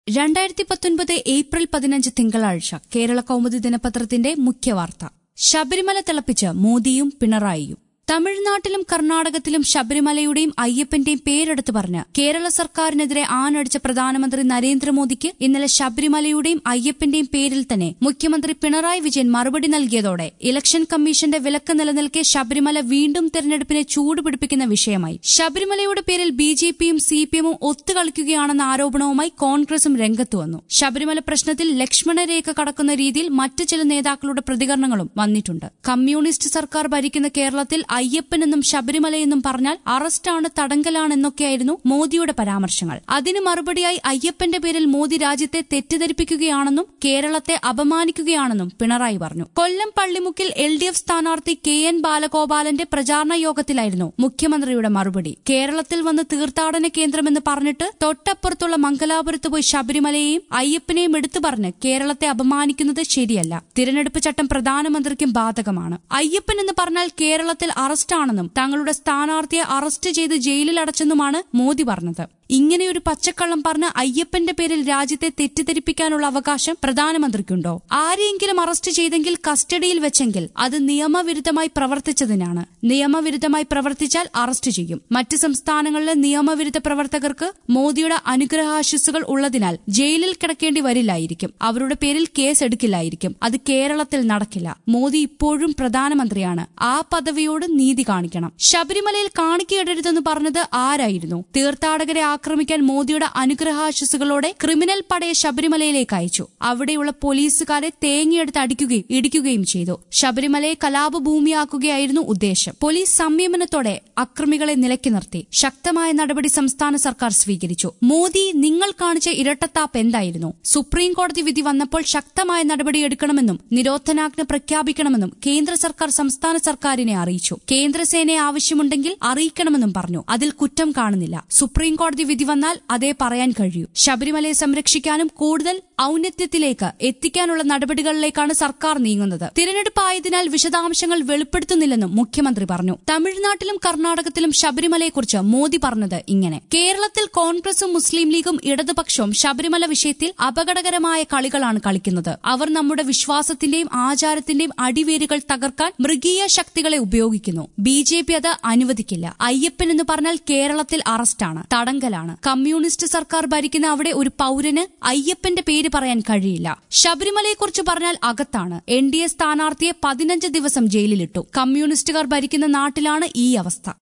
രണ്ടായിരത്തി പത്തൊൻപത് ഏപ്രിൽ പതിനഞ്ച് തിങ്കളാഴ്ച കേരള കൗമുദി ദിനപത്രത്തിന്റെ മുഖ്യവാർത്ത ശബരിമല തിളപ്പിച്ച് മോദിയും പിണറായിയും തമിഴ്നാട്ടിലും കർണാടകത്തിലും ശബരിമലയുടെയും അയ്യപ്പന്റെയും പേരെടുത്ത് പറഞ്ഞ് കേരള സർക്കാരിനെതിരെ ആണടിച്ച പ്രധാനമന്ത്രി നരേന്ദ്രമോദിക്ക് ഇന്നലെ ശബരിമലയുടെയും അയ്യപ്പന്റെയും പേരിൽ തന്നെ മുഖ്യമന്ത്രി പിണറായി വിജയൻ മറുപടി നൽകിയതോടെ ഇലക്ഷൻ കമ്മീഷന്റെ വിലക്ക് നിലനിൽക്കെ ശബരിമല വീണ്ടും തെരഞ്ഞെടുപ്പിനെ ചൂടുപിടിപ്പിക്കുന്ന വിഷയമായി ശബരിമലയുടെ പേരിൽ ബി ജെ പിയും സി പി എമ്മും ഒത്തുകളിക്കുകയാണെന്ന ആരോപണവുമായി കോൺഗ്രസും രംഗത്തു വന്നു ശബരിമല പ്രശ്നത്തിൽ ലക്ഷ്മണരേഖ കടക്കുന്ന രീതിയിൽ മറ്റ് ചില നേതാക്കളുടെ പ്രതികരണങ്ങളും വന്നിട്ടുണ്ട് കമ്മ്യൂണിസ്റ്റ് സർക്കാർ ഭരിക്കുന്ന കേരളത്തിൽ അയ്യപ്പനെന്നും ശബരിമലയെന്നും പറഞ്ഞാൽ അറസ്റ്റാണ് തടങ്കലാണെന്നൊക്കെയായിരുന്നു മോദിയുടെ പരാമർശങ്ങൾ അതിന് മറുപടിയായി അയ്യപ്പന്റെ പേരിൽ മോദി രാജ്യത്തെ തെറ്റിദ്ധരിപ്പിക്കുകയാണെന്നും കേരളത്തെ അപമാനിക്കുകയാണെന്നും പിണറായി പറഞ്ഞു കൊല്ലം പള്ളിമുക്കിൽ എൽ ഡി എഫ് സ്ഥാനാർത്ഥി കെ എൻ ബാലഗോപാലന്റെ പ്രചാരണ യോഗത്തിലായിരുന്നു മുഖ്യമന്ത്രിയുടെ മറുപടി കേരളത്തിൽ വന്ന് തീർത്ഥാടന കേന്ദ്രമെന്ന് പറഞ്ഞിട്ട് തൊട്ടപ്പുറത്തുള്ള മംഗലാപുരത്ത് പോയി ശബരിമലയെയും അയ്യപ്പനെയും എടുത്തു പറഞ്ഞ് കേരളത്തെ അപമാനിക്കുന്നത് ശരിയല്ല തിരഞ്ഞെടുപ്പ് ചട്ടം പ്രധാനമന്ത്രിക്കും ബാധകമാണ് അയ്യപ്പൻ എന്ന് പറഞ്ഞാൽ കേരളത്തിൽ അറസ്റ്റാണെന്നും തങ്ങളുടെ സ്ഥാനാർത്ഥിയെ അറസ്റ്റ് ചെയ്ത് ജയിലിൽ അടച്ചെന്നുമാണ് മോദി പറഞ്ഞത് ഇങ്ങനെയൊരു പച്ചക്കള്ളം പറഞ്ഞ് അയ്യപ്പന്റെ പേരിൽ രാജ്യത്തെ തെറ്റിദ്ധരിപ്പിക്കാനുള്ള അവകാശം പ്രധാനമന്ത്രിക്കുണ്ടോ ആരെയെങ്കിലും അറസ്റ്റ് ചെയ്തെങ്കിൽ കസ്റ്റഡിയിൽ വെച്ചെങ്കിൽ അത് നിയമവിരുദ്ധമായി പ്രവർത്തിച്ചതിനാണ് നിയമവിരുദ്ധമായി പ്രവർത്തിച്ചാൽ അറസ്റ്റ് ചെയ്യും മറ്റ് സംസ്ഥാനങ്ങളിലെ നിയമവിരുദ്ധ പ്രവർത്തകർക്ക് മോദിയുടെ അനുഗ്രഹാശിസുകൾ ഉള്ളതിനാൽ ജയിലിൽ കിടക്കേണ്ടി വരില്ലായിരിക്കും അവരുടെ പേരിൽ കേസ് എടുക്കില്ലായിരിക്കും അത് കേരളത്തിൽ നടക്കില്ല മോദി ഇപ്പോഴും പ്രധാനമന്ത്രിയാണ് ആ പദവിയോട് നീതി കാണിക്കണം ശബരിമലയിൽ കാണിക്കയിടരുതെന്ന് പറഞ്ഞത് ആരായിരുന്നു തീർത്ഥാടകരെ ആക്രമിക്കാൻ മോദിയുടെ അനുഗ്രഹാശിസുകളോടെ ക്രിമിനൽ പടയെ ശബരിമലയിലേക്ക് അയച്ചു അവിടെയുള്ള പോലീസുകാരെ തേങ്ങയെടുത്ത് അടിക്കുകയും ഇടിക്കുകയും ചെയ്തു ശബരിമലയെ കലാപഭൂമിയാക്കുകയായിരുന്നു ഉദ്ദേശം പോലീസ് സംയമനത്തോടെ അക്രമികളെ നിലയ്ക്ക് നിർത്തി ശക്തമായ നടപടി സംസ്ഥാന സർക്കാർ സ്വീകരിച്ചു മോദി നിങ്ങൾ കാണിച്ച ഇരട്ടത്താപ്പ് എന്തായിരുന്നു സുപ്രീം കോടതി വിധി വന്നപ്പോൾ ശക്തമായ നടപടിയെടുക്കണമെന്നും നിരോധനാജ്ഞ പ്രഖ്യാപിക്കണമെന്നും കേന്ദ്ര സർക്കാർ സംസ്ഥാന സർക്കാരിനെ അറിയിച്ചു കേന്ദ്രസേനയെ ആവശ്യമുണ്ടെങ്കിൽ അറിയിക്കണമെന്നും പറഞ്ഞു അതിൽ കുറ്റം കാണുന്നില്ല സുപ്രീം കോടതി വിധി വന്നാൽ അതേ പറയാൻ കഴിയൂ ശബരിമലയെ സംരക്ഷിക്കാനും കൂടുതൽ ഔന്നത്യത്തിലേക്ക് എത്തിക്കാനുള്ള നടപടികളിലേക്കാണ് സർക്കാർ നീങ്ങുന്നത് തിരഞ്ഞെടുപ്പ് ആയതിനാൽ വിശദാംശങ്ങൾ വെളിപ്പെടുത്തുന്നില്ലെന്നും മുഖ്യമന്ത്രി പറഞ്ഞു തമിഴ്നാട്ടിലും കർണാടകത്തിലും ശബരിമലയെക്കുറിച്ച് മോദി പറഞ്ഞത് ഇങ്ങനെ കേരളത്തിൽ കോൺഗ്രസും മുസ്ലിം ലീഗും ഇടതുപക്ഷവും ശബരിമല വിഷയത്തിൽ അപകടകരമായ കളികളാണ് കളിക്കുന്നത് അവർ നമ്മുടെ വിശ്വാസത്തിന്റെയും ആചാരത്തിന്റെയും അടിവേരുകൾ തകർക്കാൻ മൃഗീയ ശക്തികളെ ഉപയോഗിക്കുന്നു ബി ജെ പി അത് അനുവദിക്കില്ല അയ്യപ്പൻ എന്ന് പറഞ്ഞാൽ കേരളത്തിൽ അറസ്റ്റാണ് തടങ്കലാണ് കമ്മ്യൂണിസ്റ്റ് സർക്കാർ ഭരിക്കുന്ന അവിടെ ഒരു പൌരന് അയ്യപ്പന്റെ പേര് പറയാൻ കഴിയില്ല ശബരിമലയെക്കുറിച്ച് പറഞ്ഞാൽ അകത്താണ് എൻ ഡി എ സ്ഥാനാർത്ഥിയെ പതിനഞ്ച് ദിവസം ജയിലിലിട്ടു കമ്മ്യൂണിസ്റ്റുകാർ ഭരിക്കുന്ന നാട്ടിലാണ് ഈ അവസ്ഥ